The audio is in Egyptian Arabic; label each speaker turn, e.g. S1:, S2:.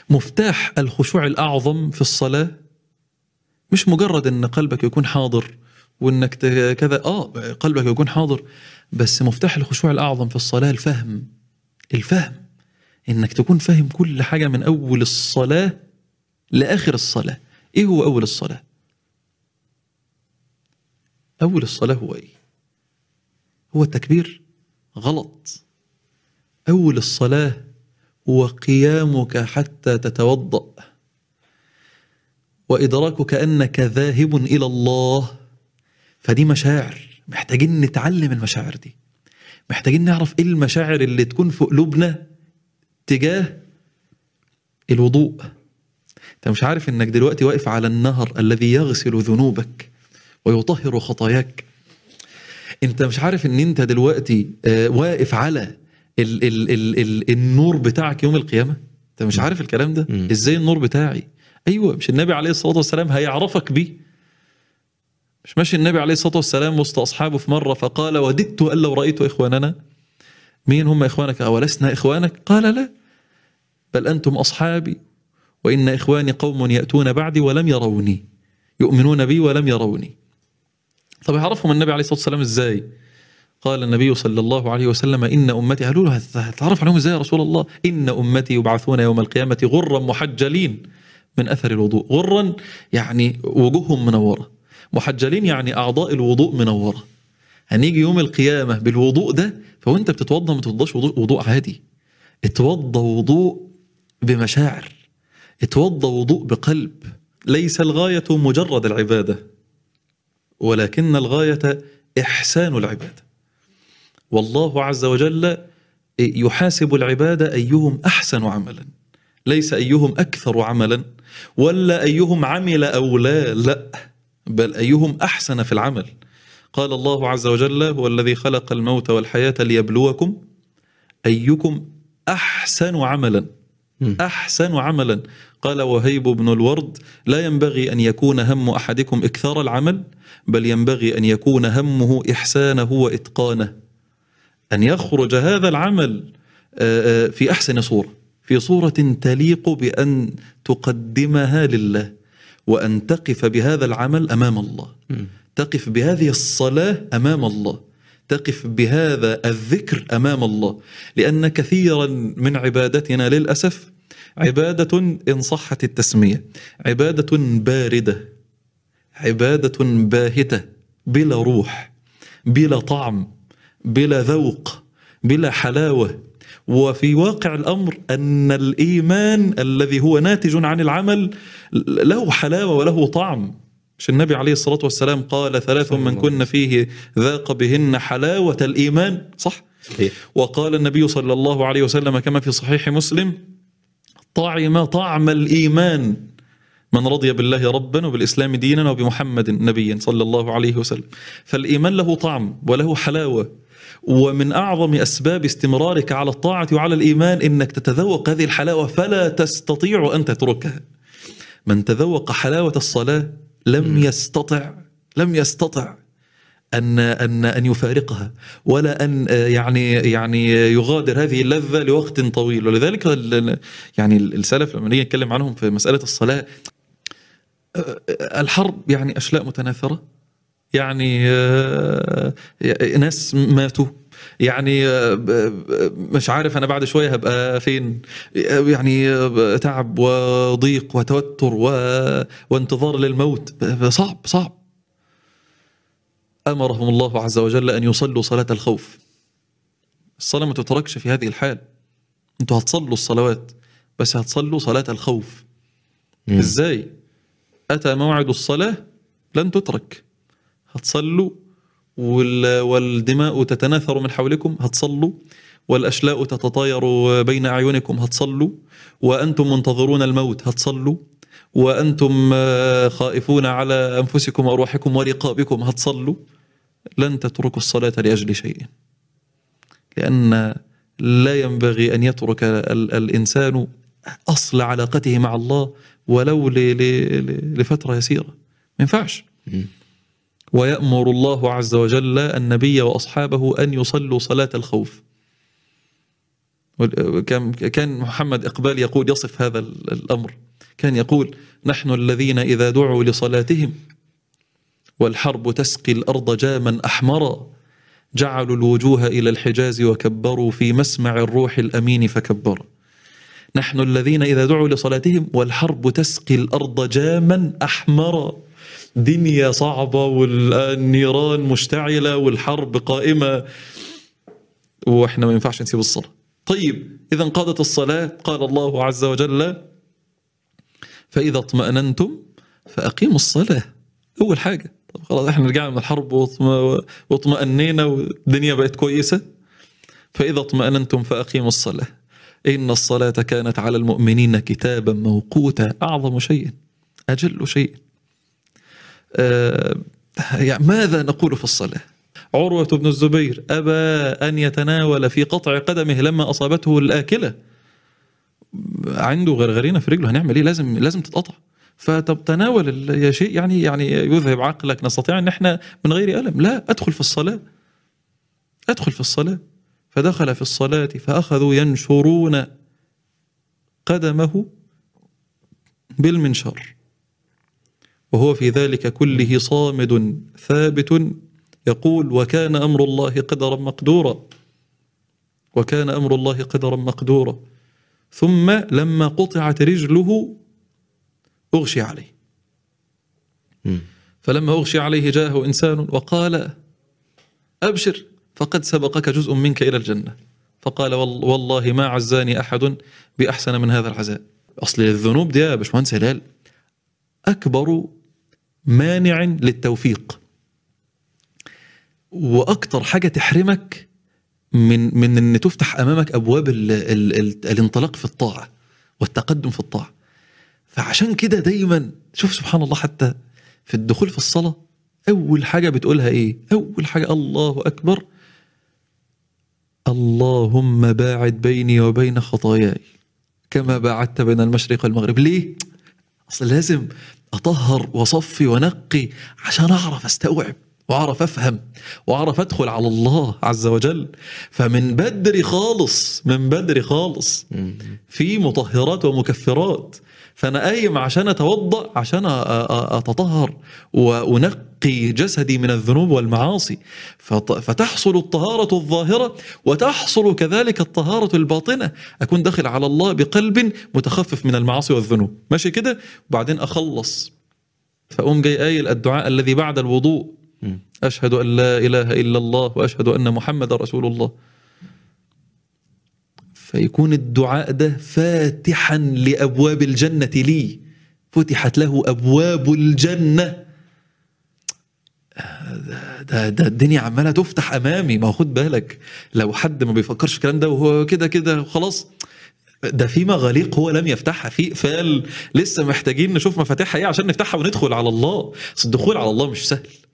S1: مفتاح الخشوع الأعظم في الصلاة مش مجرد ان قلبك يكون حاضر وانك ت- كذا اه قلبك يكون حاضر بس مفتاح الخشوع الاعظم في الصلاه الفهم الفهم انك تكون فاهم كل حاجه من اول الصلاه لاخر الصلاه ايه هو اول الصلاه اول الصلاه هو ايه هو التكبير غلط اول الصلاه هو قيامك حتى تتوضأ وإدراكك أنك ذاهب إلى الله فدي مشاعر محتاجين نتعلم المشاعر دي محتاجين نعرف إيه المشاعر اللي تكون في قلوبنا تجاه الوضوء أنت مش عارف إنك دلوقتي واقف على النهر الذي يغسل ذنوبك ويطهر خطاياك انت مش عارف ان انت دلوقتي آه، واقف على ال ال ال ال النور بتاعك يوم القيامه انت مش عارف الكلام ده
S2: مم.
S1: ازاي النور بتاعي ايوه مش النبي عليه الصلاه والسلام هيعرفك بيه مش ماشي النبي عليه الصلاه والسلام وسط اصحابه في مره فقال وددت ان لو رايت اخواننا مين هم اخوانك اولسنا اخوانك قال لا بل انتم اصحابي وان اخواني قوم ياتون بعدي ولم يروني يؤمنون بي ولم يروني طب يعرفهم النبي عليه الصلاه والسلام ازاي؟ قال النبي صلى الله عليه وسلم ان امتي قالوا له هت- هتعرف عليهم ازاي يا رسول الله؟ ان امتي يبعثون يوم القيامه غرا محجلين من اثر الوضوء، غرا يعني وجوههم منوره، محجلين يعني اعضاء الوضوء منوره. هنيجي يوم القيامه بالوضوء ده فوانت بتتوضا ما تتوضاش وضوء, وضوء عادي. اتوضا وضوء بمشاعر. اتوضا وضوء بقلب. ليس الغايه مجرد العباده ولكن الغاية إحسان العبادة والله عز وجل يحاسب العبادة أيهم أحسن عملا ليس أيهم أكثر عملا ولا أيهم عمل أو لا لا بل أيهم أحسن في العمل قال الله عز وجل هو الذي خلق الموت والحياة ليبلوكم أيكم أحسن عملا
S2: مم.
S1: أحسن عملا قال وهيب بن الورد لا ينبغي أن يكون هم أحدكم إكثار العمل بل ينبغي أن يكون همه إحسانه وإتقانه أن يخرج هذا العمل آه، آه، في أحسن صورة في صورة تليق بأن تقدمها لله وأن تقف بهذا العمل أمام الله
S2: مم.
S1: تقف بهذه الصلاة أمام الله تقف بهذا الذكر أمام الله لأن كثيرا من عبادتنا للأسف عبادة إن صحت التسمية عبادة باردة عبادة باهتة بلا روح بلا طعم بلا ذوق بلا حلاوة وفي واقع الأمر أن الإيمان الذي هو ناتج عن العمل له حلاوة وله طعم مش النبي عليه الصلاة والسلام قال ثلاث
S2: صلى
S1: من
S2: الله
S1: كن فيه ذاق بهن حلاوة الإيمان صح
S2: صحيح
S1: وقال النبي صلى الله عليه وسلم كما في صحيح مسلم طعم طعم الإيمان من رضي بالله ربا وبالإسلام دينا وبمحمد نبيا صلى الله عليه وسلم فالإيمان له طعم وله حلاوة ومن أعظم أسباب استمرارك على الطاعة وعلى الإيمان إنك تتذوق هذه الحلاوة فلا تستطيع أن تتركها من تذوق حلاوة الصلاة لم يستطع لم يستطع أن أن أن يفارقها ولا أن آه، يعني يعني يغادر هذه اللذة لوقت طويل ولذلك ال- ال- يعني السلف لما نيجي نتكلم عنهم في مسألة الصلاة آه، الحرب يعني أشلاء متناثرة يعني آه، ناس ماتوا يعني آه، ب- ب- مش عارف انا بعد شويه هبقى فين يعني آه، تعب وضيق وتوتر و- وانتظار للموت صعب صعب امرهم الله عز وجل ان يصلوا صلاه الخوف الصلاه ما تتركش في هذه الحال انتوا هتصلوا الصلوات بس هتصلوا صلاه الخوف
S2: مم.
S1: ازاي اتى موعد الصلاه لن تترك هتصلوا وال- والدماء تتناثر من حولكم هتصلوا والاشلاء تتطاير بين اعينكم هتصلوا وانتم منتظرون الموت هتصلوا وانتم آه، خائفون على انفسكم وارواحكم ورقابكم هتصلوا لن تتركوا الصلاه لاجل شيء لان لا ينبغي ان يترك ال- الانسان اصل علاقته مع الله ولو ل- ل- ل- لفتره يسيره ما ينفعش
S2: مم.
S1: ويأمر الله عز وجل النبي وأصحابه أن يصلوا صلاة الخوف كان كان محمد إقبال يقول يصف هذا الأمر كان يقول نحن الذين إذا دعوا لصلاتهم والحرب تسقي الأرض جاما أحمرا جعلوا الوجوه إلى الحجاز وكبروا في مسمع الروح الأمين فكبرا نحن الذين إذا دعوا لصلاتهم والحرب تسقي الأرض جاما أحمرا دنيا صعبة والنيران مشتعلة والحرب قائمة وإحنا ما ينفعش نسيب الصلاة طيب إذا انقضت الصلاة قال الله عز وجل فإذا اطمأننتم فأقيموا الصلاة أول حاجة طب خلاص احنا رجعنا من الحرب واطمأنينا والدنيا بقت كويسة فإذا اطمأننتم فأقيموا الصلاة إن الصلاة كانت على المؤمنين كتابا موقوتا أعظم شيء أجل شيء آه يعني ماذا نقول في الصلاة عروة بن الزبير أبى أن يتناول في قطع قدمه لما أصابته الآكلة عنده غرغرينة في رجله هنعمل إيه لازم لازم تتقطع فطب تناول يا شيء يعني يعني يذهب عقلك نستطيع ان احنا من غير الم لا ادخل في الصلاه ادخل في الصلاه فدخل في الصلاه فاخذوا ينشرون قدمه بالمنشار وهو في ذلك كله صامد ثابت يقول وكان امر الله قدرا مقدورا وكان امر الله قدرا مقدورا ثم لما قطعت رجله أغشي عليه فلما أغشي عليه جاءه إنسان وقال أبشر فقد سبقك جزء منك إلى الجنة فقال والله ما عزاني أحد بأحسن من هذا العزاء أصل الذنوب دي يا باشمهندس هلال أكبر مانع للتوفيق وأكتر حاجة تحرمك من من ان تفتح امامك ابواب ال ال ال الانطلاق في الطاعه والتقدم في الطاعه فعشان كده دايما شوف سبحان الله حتى في الدخول في الصلاة أول حاجة بتقولها إيه أول حاجة الله أكبر اللهم باعد بيني وبين خطاياي كما باعدت بين المشرق والمغرب ليه أصل لازم أطهر وصفي ونقي عشان أعرف أستوعب واعرف افهم واعرف ادخل على الله عز وجل فمن بدري خالص من بدري خالص في مطهرات ومكفرات فانا قايم عشان اتوضا عشان اتطهر وانقي جسدي من الذنوب والمعاصي فتحصل الطهاره الظاهره وتحصل كذلك الطهاره الباطنه اكون داخل على الله بقلب متخفف من المعاصي والذنوب ماشي كده وبعدين اخلص فاقوم جاي قايل الدعاء الذي بعد الوضوء اشهد ان لا اله الا الله واشهد ان محمد رسول الله فيكون الدعاء ده فاتحا لابواب الجنه لي فتحت له ابواب الجنه ده, ده الدنيا عماله تفتح امامي ما خد بالك لو حد ما بيفكرش في الكلام ده وهو كده كده خلاص ده في مغاليق هو لم يفتحها في اقفال لسه محتاجين نشوف مفاتيحها ايه عشان نفتحها وندخل على الله بس الدخول على الله مش سهل